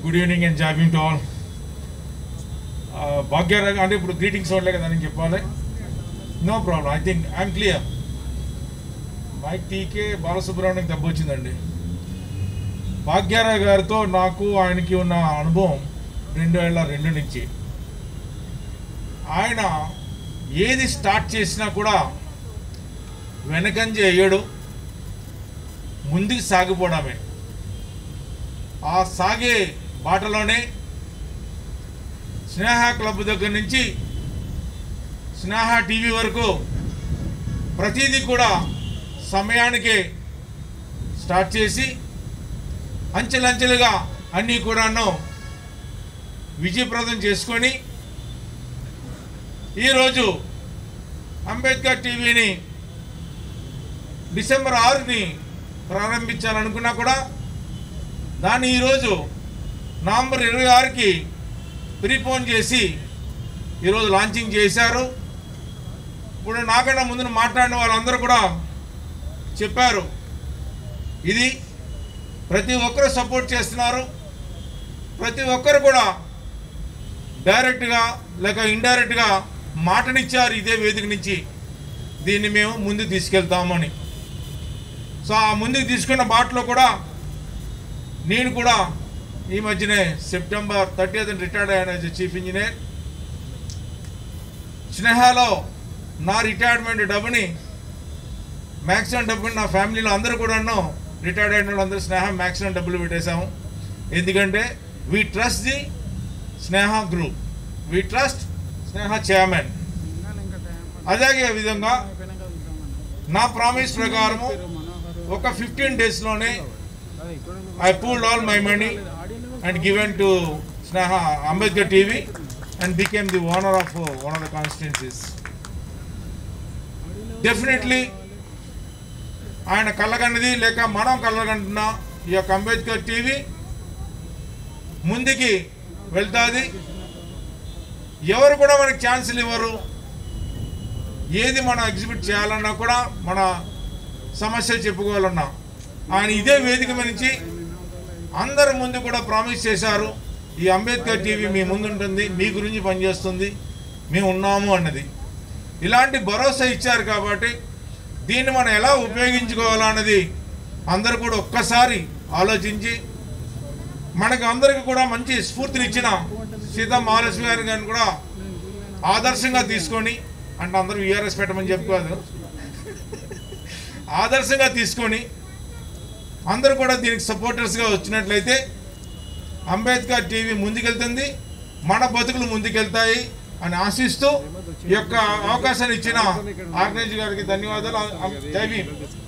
good evening and jogging to all Bhagyaraj అంటే ఇప్పుడు greetings వాళ్ళే కదా నేను చెప్పాలి no problem I think I'm clear mic T K Balasubrahmanyam దెబ్బ వచ్చిందండి భాగ్యరాజ్ గారితో నాకు ఆయనకి ఉన్న అనుభవం రెండు వేల రెండు నుంచి ఆయన ఏది స్టార్ట్ చేసినా కూడా వెనకంజ వేయడు ముందుకు సాగిపోవడమే ఆ సాగే బాటలోనే స్నేహ క్లబ్ దగ్గర నుంచి స్నేహ టీవీ వరకు ప్రతిదీ కూడా సమయానికే స్టార్ట్ చేసి అంచెలంచెలుగా అన్నీ కూడాను విజయప్రదం చేసుకొని ఈరోజు అంబేద్కర్ టీవీని డిసెంబర్ ఆరుని ప్రారంభించాలనుకున్నా కూడా దాన్ని ఈరోజు నవంబర్ ఇరవై ఆరుకి ప్రీపోన్ చేసి ఈరోజు లాంచింగ్ చేశారు ఇప్పుడు నాకన్నా ముందు మాట్లాడిన వాళ్ళందరూ కూడా చెప్పారు ఇది ప్రతి ఒక్కరు సపోర్ట్ చేస్తున్నారు ప్రతి ఒక్కరు కూడా డైరెక్ట్గా లేక ఇండైరెక్ట్గా మాటనిచ్చారు ఇదే వేదిక నుంచి దీన్ని మేము ముందు తీసుకెళ్తామని సో ఆ ముందుకు తీసుకున్న బాటలో కూడా నేను కూడా ఈ మధ్యనే సెప్టెంబర్ థర్టీ రిటైర్డ్ అయ్యాను యాజ్ చీఫ్ ఇంజనీర్ స్నేహాలో నా రిటైర్మెంట్ డబ్బుని మ్యాక్సిమం డబ్బుని నా ఫ్యామిలీలో అందరూ కూడాను రిటైర్డ్ అయిన వాళ్ళందరూ స్నేహ మ్యాక్సిమం డబ్బులు పెట్టేశాము ఎందుకంటే we trust the Sneha group we trust Sneha chairman అదే విధంగా నా ప్రామిస్ ప్రకారము ఒక ఫిఫ్టీన్ డేస్లోనే I pooled all my money and given to Sneha Ambedkar TV and became the owner of one of the constituencies definitely ఆయన కళ్ళగన్నది లేక మనం కళ్ళగంటున్న ఈ యొక్క అంబేద్కర్ టీవీ ముందుకి వెళ్తుంది ఎవరు కూడా మనకి ఛాన్సులు ఇవ్వరు ఏది మనం ఎగ్జిబిట్ చేయాలన్నా కూడా మన సమస్యలు చెప్పుకోవాలన్నా ఆయన ఇదే వేదిక మీద నుంచి అందరి ముందు కూడా ప్రామిస్ చేశారు ఈ అంబేద్కర్ టీవీ మీ ముందు ఉంటుంది మీ గురించి పనిచేస్తుంది మేము ఉన్నాము అన్నది ఇలాంటి భరోసా ఇచ్చారు కాబట్టి దీన్ని మనం ఎలా ఉపయోగించుకోవాలన్నది అందరూ కూడా ఒక్కసారి ఆలోచించి మనకు అందరికీ కూడా మంచి స్ఫూర్తినిచ్చిన సీతా మహాలక్ష్మి గారి గారిని కూడా ఆదర్శంగా తీసుకొని అంటే అందరూ యూఆర్ఎస్ పెట్టమని చెప్పుకోదు ఆదర్శంగా తీసుకొని అందరూ కూడా దీనికి సపోర్టర్స్గా వచ్చినట్లయితే అంబేద్కర్ టీవీ ముందుకెళ్తుంది మన బతుకులు ముందుకెళ్తాయి అని ఆశిస్తూ ఈ యొక్క అవకాశాన్ని ఇచ్చిన ఆర్గనైజ్ గారికి ధన్యవాదాలు జై భీమ్